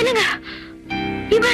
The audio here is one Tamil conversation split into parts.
என்னங்க இவன்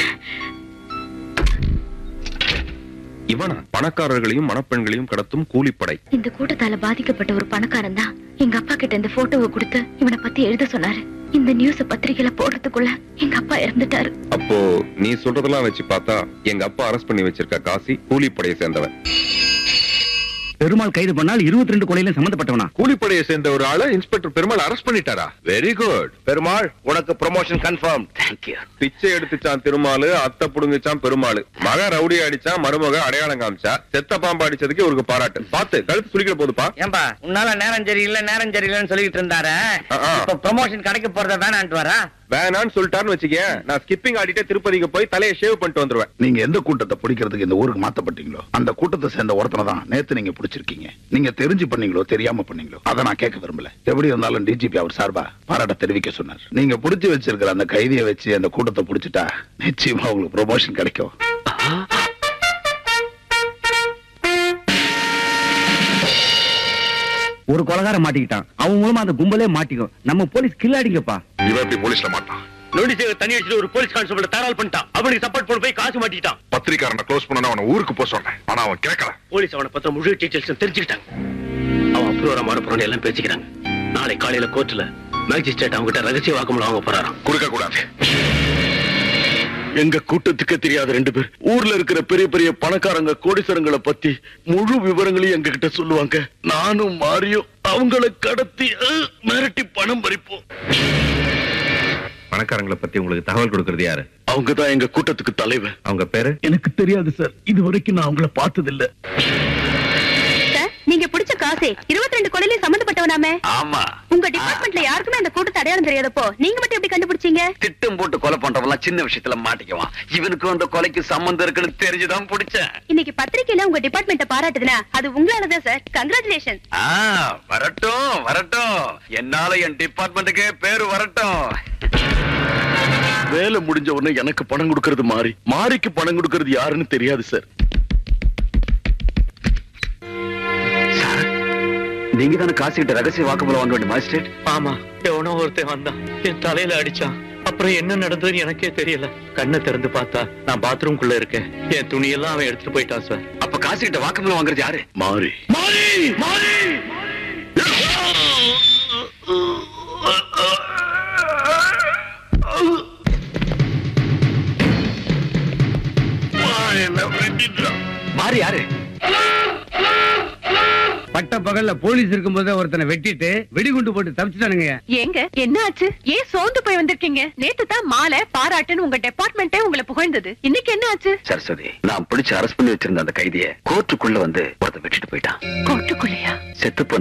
இவனா பணக்காரர்களையும் மணப்பெண்களையும் கடத்தும் கூலிப்படை இந்த கூட்டத்தால பாதிக்கப்பட்ட ஒரு பணக்காரன் தான் எங்க அப்பா கிட்ட இந்த போட்டோவை கொடுத்து இவனை பத்தி எழுத சொன்னாரு இந்த நியூஸ பத்திரிகையில போடுறதுக்குள்ள எங்க அப்பா இறந்துட்டாரு அப்போ நீ சொல்றதெல்லாம் வச்சு பார்த்தா எங்க அப்பா அரெஸ்ட் பண்ணி வச்சிருக்க காசி கூலிப்படையை சேர்ந்தவன் பெருமாள் கைது பண்ணால் இருபத்தி ரெண்டு கொலையில சம்பந்தப்பட்டவனா கூலிப்படையை சேர்ந்த ஒரு ஆளை இன்ஸ்பெக்டர் பெருமாள் அரெஸ்ட் பண்ணிட்டாரா வெரி குட் பெருமாள் உனக்கு ப்ரொமோஷன் கன்ஃபார்ம் தேங்க்யூ பிச்சை எடுத்துச்சான் திருமாலு அத்தை புடுங்குச்சான் பெருமாள் மக ரவுடி அடிச்சான் மருமக அடையாளம் காமிச்சா செத்த பாம்பு அடிச்சதுக்கு இவருக்கு பாராட்டு பார்த்து கழுத்து சுளிக்கிற போதுப்பா ஏன்பா உன்னால நேரம் சரியில்லை நேரம் சரியில்லைன்னு சொல்லிட்டு இருந்தாரு ஆ, ஆ. இப்ப ப்ரமோஷன் கிடைக்க போறத வேணான்ட்டு வரா வேணான்னு சொல்லிட்டான்னு வச்சுக்கேன் நான் ஸ்கிப்பிங் ஆடிட்டே திருப்பதிக்கு போய் தலையை ஷேவ் பண்ணிட்டு வந்துருவேன் நீங்க எந்த கூட்டத்தை பிடிக்கிறதுக்கு இந்த ஊருக்கு மாத்தப்பட்டீங்களோ அந்த கூட்டத்தை சேர்ந்த ஒருத்தனை தான் நேத்து நீங்க பிடிச்சிருக்கீங்க நீங்க தெரிஞ்சு பண்ணீங்களோ தெரியாம பண்ணீங்களோ அதை நான் கேட்க விரும்பல எப்படி இருந்தாலும் டிஜிபி அவர் சார்பா பாராட்ட தெரிவிக்க சொன்னார் நீங்க பிடிச்சு வச்சிருக்கிற அந்த கைதியை வச்சு அந்த கூட்டத்தை பிடிச்சிட்டா நிச்சயமா உங்களுக்கு ப்ரொமோஷன் கிடைக்கும் ஒரு கொலகாரம் மாட்டிக்கிட்டான் அவன் மூலமா அந்த கும்பலே மாட்டிக்கும் நம்ம போலீஸ் கில்லாடிங்கப்பா இவன் எப்படி போலீஸ்ல மாட்டான் நோட்டீஸ் தண்ணி அடிச்சுட்டு ஒரு போலீஸ் கான்ஸ்டபிள் தாராள் பண்ணிட்டான் அவனுக்கு சப்போர்ட் பண்ண போய் காசு மாட்டிட்டான் பத்திரிக்காரனை க்ளோஸ் பண்ண அவனை ஊருக்கு போக சொன்னேன் ஆனா அவன் கேட்கல போலீஸ் அவனை பத்திர முழு டீச்சர்ஸ் தெரிஞ்சுக்கிட்டாங்க அவன் அப்ரூவரா மாற போறான்னு எல்லாம் பேசிக்கிறாங்க நாளை காலையில கோர்ட்ல மேஜிஸ்ட்ரேட் அவங்க கிட்ட ரகசிய வாக்குமூலம் வாங்க போறாராம் கொடுக்க கூடாது எங்க கூட்டத்துக்கு தெரியாத ரெண்டு பேர் ஊர்ல இருக்கிற பெரிய பெரிய பணக்காரங்க கோடீஸ்வரங்களை பத்தி முழு விவரங்களையும் எங்க கிட்ட சொல்லுவாங்க நானும் மாரியும் அவங்கள கடத்தி அஹ், மிரட்டி பணம் பறிப்போம் பணக்காரங்களை பத்தி உங்களுக்கு தகவல் கொடுக்கறது யாரு அவங்க தான் எங்க கூட்டத்துக்கு தலைவர் அவங்க பேரு எனக்கு தெரியாது சார் இது வரைக்கும் நான் அவங்கள பார்த்தது இல்ல சார் நீங்க பிடிச்ச காசே இருபத்தி ரெண்டு கொலையில சம்பந்தப்பட்டவனாமே ஆமா உங்க டிபார்ட்மெண்ட்ல யாருக்குமே அந்த கூட்டத்தை அடையாளம் தெரியாதப்போ நீங்க மட்டும் எப்படி கண்டுபிடிச்சீங்க திட்டம் போட்டு கொலை பண்றவெல்லாம் சின்ன விஷயத்துல மாட்டிக்குவான் இவனுக்கும் அந்த கொலைக்கு சம்பந்தம் இருக்குன்னு தெரிஞ்சுதான் பிடிச்சேன் இன்னைக்கு பத்திரிக்கையில உங்க டிபார்ட்மெண்ட்டை பாராட்டுதுன்னா அது உங்களாலதான் சார் கங்க்ராச்சுலேஷன் ஆ வரட்டும் வரட்டும் என்னால என் டிபார்ட்மெண்ட்டுக்கே பேரு வரட்டும் வேலை முடிஞ்ச உடனே எனக்கு பணம் கொடுக்கறது மாறி மாரிக்கு பணம் கொடுக்கறது யாருன்னு தெரியாது சார் நீங்க தானே காசு கிட்ட ரகசிய வாக்குமூலம் வாங்க வேண்டிய மாஜிஸ்ட்ரேட் ஆமா எவனோ ஒருத்தன் வந்தான் என் தலையில அடிச்சான் அப்புறம் என்ன நடந்ததுன்னு எனக்கே தெரியல கண்ணை திறந்து பார்த்தா நான் பாத்ரூம்குள்ள இருக்கேன் என் துணியெல்லாம் அவன் எடுத்துட்டு போயிட்டான் சார் அப்ப காசு கிட்ட வாக்குமூலம் வாங்குறது யாரு மாறி மாறி மாறி மாறி யாரு பட்ட பகல்ல போலீஸ் இருக்கும்போது ஒருத்தனை வெட்டிட்டு வெடிகுண்டு போட்டு தப்பிச்சுட்டானுங்க ஏங்க என்ன ஆச்சு ஏன் சோர்ந்து போய் வந்திருக்கீங்க நேத்து தான் மாலை பாராட்டுன்னு உங்க டிபார்ட்மெண்ட்டே உங்களை புகழ்ந்தது இன்னைக்கு என்ன ஆச்சு சரஸ்வதி நான் பிடிச்சு அரசு பண்ணி வச்சிருந்த அந்த கைதியை கோர்ட்டுக்குள்ள வந்து ஒருத்த வெட்டிட்டு போயிட்டான் கோட்டுக்குள்ளையா செத்து